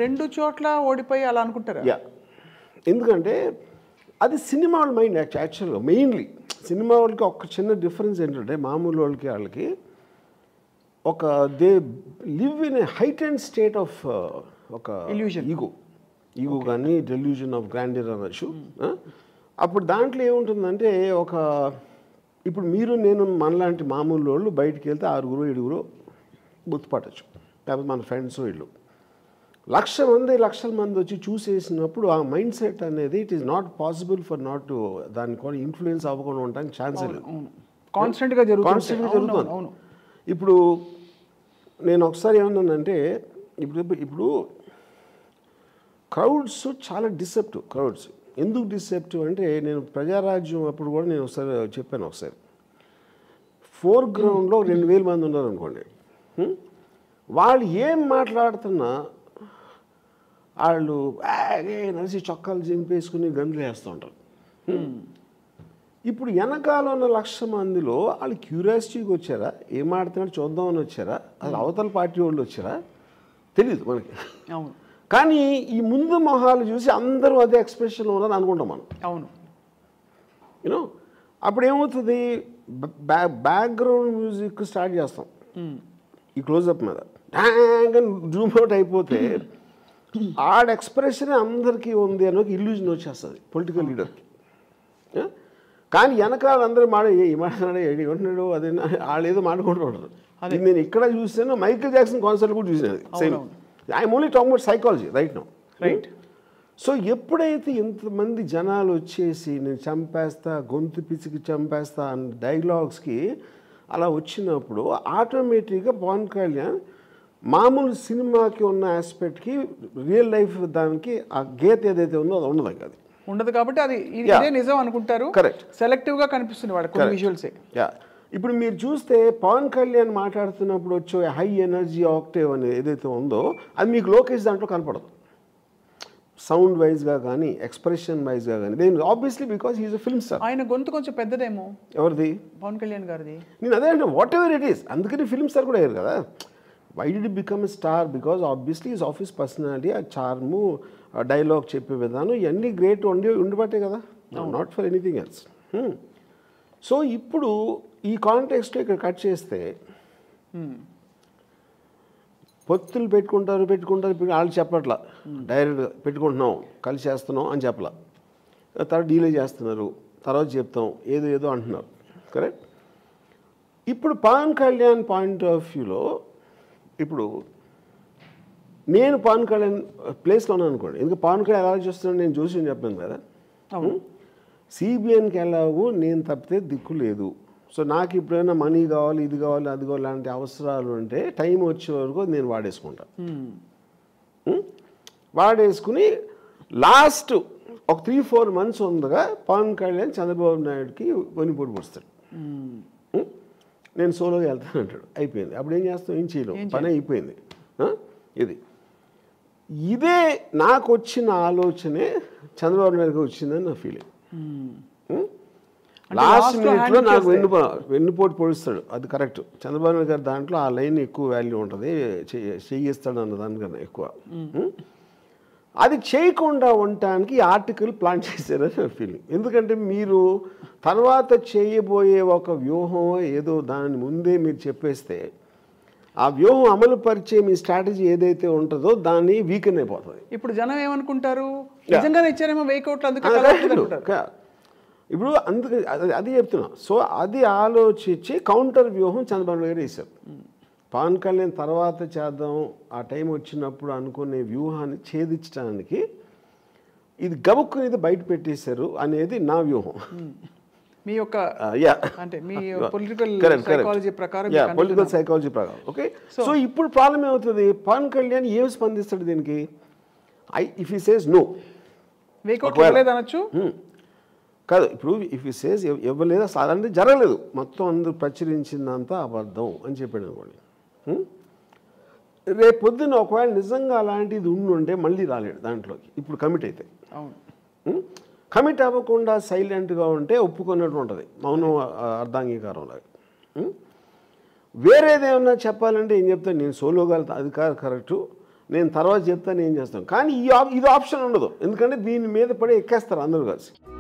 రెండు చోట్ల ఓడిపోయి అలా అనుకుంటారా యా ఎందుకంటే అది సినిమా వాళ్ళ మైండ్ యాక్చువల్గా మెయిన్లీ సినిమా వాళ్ళకి ఒక చిన్న డిఫరెన్స్ ఏంటంటే మామూలు వాళ్ళకి వాళ్ళకి ఒక they live in a height and state of ఒక Illusion. ఈగో ఈగో కానీ డెల్యూజన్ ఆఫ్ గ్రాండర్ అనొచ్చు ఆ? అప్పుడు దాంట్లో ఏముంటుందంటే ఒక ఇప్పుడు మీరు నేను మనలాంటి మామూలు వాళ్ళు బయటికి వెళ్తే ఆరుగురు ఏడుగురు గుర్తుపట్టచ్చు లేకపోతే మన ఫ్రెండ్స్ వీళ్ళు లక్ష మంది లక్షల మంది వచ్చి చూసేసినప్పుడు ఆ మైండ్ సెట్ అనేది it is not possible for not to దాని కూడా ఇన్ఫ్లుయెన్స్ అవ్వకుండా ఉండడానికి ఛాన్స్ లేదు అవును కాన్స్టెంట్ గా జరుగుతుంది కాన్స్టెంట్గా అవును, జరుగుతుంది అవును ఇప్పుడు నేను ఒకసారి ఏమన్నానంటే ఇప్పుడు ఇప్పుడు క్రౌడ్స్ చాలా డిసెప్టివ్ క్రౌడ్స్ ఎందుకు డిసెప్టివ్ అంటే నేను ప్రజారాజ్యం అప్పుడు కూడా నేను ఒకసారి చెప్పాను ఒకసారి ఫోర్ గ్రౌండ్లో రెండు వేల మంది ఉన్నారు అనుకోండి హ్మ్? వాళ్ళు ఏం మాట్లాడుతున్నా వాళ్ళు "ఆ, ఏ నడిచి చొక్కాలు చింపేసుకుని గంతులు వేస్తూ ఉంటారు ఇప్పుడు వెనకాల ఉన్న లక్ష మందిలో వాళ్ళు క్యూరియాసిటీకి వచ్చారా ఏం ఆడుతున్నాడు చూద్దామని వచ్చారా అది అవతల పార్టీ వాళ్ళు వచ్చారా తెలియదు మనకి అవును కానీ ఈ ముందు మొహాలు చూసి అందరూ అదే ఎక్స్ప్రెషన్లో ఉన్నారని అనుకుంటాం మనం అవును యూనో అప్పుడు ఏమవుతుంది బ్యా బ్యాక్గ్రౌండ్ మ్యూజిక్ స్టార్ట్ చేస్తాం మ్మ్. ఈ క్లోజప్ మీద ట్యాంగ్ అని జూమ్ అవుట్ అయిపోతే ఆడ ఎక్స్ప్రెషన్ అందరికీ ఉంది అని ఒక ఇల్యూజన్ వచ్చేస్తుంది పొలిటికల్ లీడర్కి కానీ వెనకాల అందరూ మాట ఏ మాట్లాడే ఏడి ఉంటున్నాడు అదే వాళ్ళు ఏదో మాట్లాడుకుంటూ ఉంటారు ఇది నేను ఇక్కడ చూసాను మైకిల్ జాక్సన్ కాన్సర్ట్ కూడా చూసినది same I'm only talk about psychology right no right so ఎప్పుడైతే ఇంతమంది జనాలు వచ్చేసి నేను చంపేస్తా గొంతు పిసికి చంపేస్తా అన్న డైలాగ్స్కి అలా వచ్చినప్పుడు ఆటోమేటిక్గా పవన్ కళ్యాణ్ మామూలు సినిమాకి ఉన్న ఆస్పెక్ట్కి రియల్ లైఫ్ దానికి ఆ గీత ఏదైతే ఉందో అది ఉండదు ఇంకా అది ఉండదు కాబట్టి అది ఇది- Yeah. ఇదే నిజం అనుకుంటారు Correct. సెలెక్టివ్ గా కనిపిస్తుంది వాడు కొన్ని విజువల్సే యా ఇప్పుడు మీరు చూస్తే పవన్ కళ్యాణ్ మాట్లాడుతున్నప్పుడు వచ్చే హై ఎనర్జీ ఆక్టేవ్ అనేది ఏదైతే ఉందో అది మీకు లోకేష్ దాంట్లో కనపడదు సౌండ్ వైజ్గా కానీ ఎక్స్ప్రెషన్ వైజ్గా కానీ దేని obviously because is a film star ఆయన గొంతు కొంచెం పెద్దదేమో ఎవరిది పవన్ కళ్యాణ్ గారిది నేను అదే అంటే వాట్ ఎవర్ ఇట్ ఈస్ అందుకని ఫిల్మ్ స్టార్ కూడా అయ్యారు కదా why the become a star because obviously is office personality ఆ చార్ము డైలాగ్ చెప్పే విధానం ఇవన్నీ గ్రేట్ ఉండి ఉండిబట్టే కదా not for anything else so ఇప్పుడు ఈ కాంటెక్స్ట్లో ఇక్కడ కట్ చేస్తే మ్మ్. పొత్తులు పెట్టుకుంటారు పెట్టుకుంటారు పెట్టుకుంటారు, వాళ్ళు చెప్పట్లా డైరెక్ట్ పెట్టుకుంటున్నాం కలిసి చేస్తున్నాం అని చెప్పలా తర్వాత డీలే చేస్తున్నారు తర్వాత చెప్తాం ఏదో ఏదో అంటున్నారు కరెక్ట్ ఇప్పుడు పవన్ కళ్యాణ్ పాయింట్ ఆఫ్ వ్యూలో ఇప్పుడు నేను పవన్ కళ్యాణ్ ప్లేస్లో ఉన్నాను అనుకోండి ఎందుకంటే పవన్ కళ్యాణ్ ఎలా చూస్తున్నాను నేను చూసి చెప్పాను కదా అవును సిబిఎన్కి ఎలాగో నేను తప్పితే దిక్కు లేదు సో నాకు ఇప్పుడైనా మనీ కావాలి ఇది కావాలి అది కావాలి లాంటి అవసరాలు ఉంటే టైం వచ్చే వరకు నేను వాడేసుకుంటాను మ్మ్. ఉం? వాడేసుకుని లాస్ట్ ఒక త్రీ ఫోర్ మంత్స్ ఉండగా పవన్ కళ్యాణ్ చంద్రబాబు నాయుడుకి కొనిపోటు పొడుస్తాడు మ్మ్. ఉం? నేను సోలోగా వెళ్తాను అంటాడు అయిపోయింది అప్పుడు ఏం చేస్తాం ఏం చేయలేం పని అయిపోయింది ఆ? ఇది ఇదే నాకు వచ్చిన ఆలోచనే చంద్రబాబు నాయుడుకి వచ్చిందని నా ఫీలింగ్ మ్మ్. అంటే లాస్ట్ last లో మినిట్లో hand నాకు ఇచ్చేస్తే. వెన్నుపో వెన్నుపోటు పొడుస్తాడు అది కరెక్ట్ చంద్రబాబు నాయుడు గారు దాంట్లో ఆ లైన్ ఎక్కువ వాల్యూ ఉంటుంది చెయ్యి- చెయ్యిస్తాడు అన్న దానికన్నా ఎక్కువ ఉం? అది చేయకుండా ఉండటానికి ఈ ఆర్టికల్ ప్లాన్ చేశారని నా ఫీలింగ్ ఎందుకంటే మీరు తర్వాత చేయబోయే ఒక వ్యూహం ఏదో దాని ముందే మీరు చెప్పేస్తే ఆ వ్యూహం అమలు పరిచే మీ స్ట్రాటజీ ఏదైతే ఉంటుందో దాన్ని వీకెన్ అయిపోతుంది ఇప్పుడు జనం ఏమనుకుంటారు నిజంగానే ఇచ్చారేమో వెయ్యి కోట్లు అందుకే ఆ, కలవట్లేదు కరెక్ట్. అనుకుంటారు. క- ఇప్పుడు అందుకే అది- అది చెప్తున్నా సో అది ఆలోచించి కౌంటర్ వ్యూహం చంద్రబాబు నాయుడు గారు వేశారు పవన్ కళ్యాణ్ తర్వాత చేద్దాం ఆ టైం వచ్చినప్పుడు అనుకునే వ్యూహాన్ని ఛేదించడానికి ఇది గబుక్కుని ఇది బయట పెట్టేశారు అనేది నా వ్యూహం మీ యొక్క యా అంటే మీ పొలిటికల్ కరెక్ట్ సైకాలజీ ప్రకారం యా మీకు పొలిటికల్ సైకాలజీ ప్రకారం ఓకే సో ఇప్పుడు ప్రాబ్లం ఏమవుతుంది పవన్ కళ్యాణ్ ఏం స్పందిస్తాడు దీనికి I if he says no వెయ్యి కోట్లు ఒకవేళ- ఇవ్వలేదు అనొచ్చు కాదు ఇప్పుడు ఇఫ్ యూ సేస్ ఇవ్వలేదు అసలు అదంటే జరగలేదు మొత్తం అందరూ ప్రచురించిందంతా అబద్ధం అని చెప్పాడు అనుకోండి హ్మ్? రేపు పొద్దున్న ఒకవేళ నిజంగా అలాంటిది ఉండి ఉంటే మళ్ళీ రాలేడు దాంట్లోకి ఇప్పుడు కమిట్ అయితే అవును కమిట్ అవ్వకుండా సైలెంట్గా ఉంటే ఒప్పుకున్నట్టు ఉంటుంది మౌనం ఆ, అర్ధాంగీకారం లాగా హ్మ్? వేరేదేమన్నా చెప్పాలంటే ఏం చెప్తాను నేను సోలోగా వెళ్తా అది కాదు కరెక్టు నేను తర్వాత చెప్తాను ఏం చేస్తాను కానీ ఈ ఆప్- ఇది ఆప్షన్ ఉండదు ఎందుకంటే దీని మీద పడి ఎక్కేస్తారు అందరూ కలిసి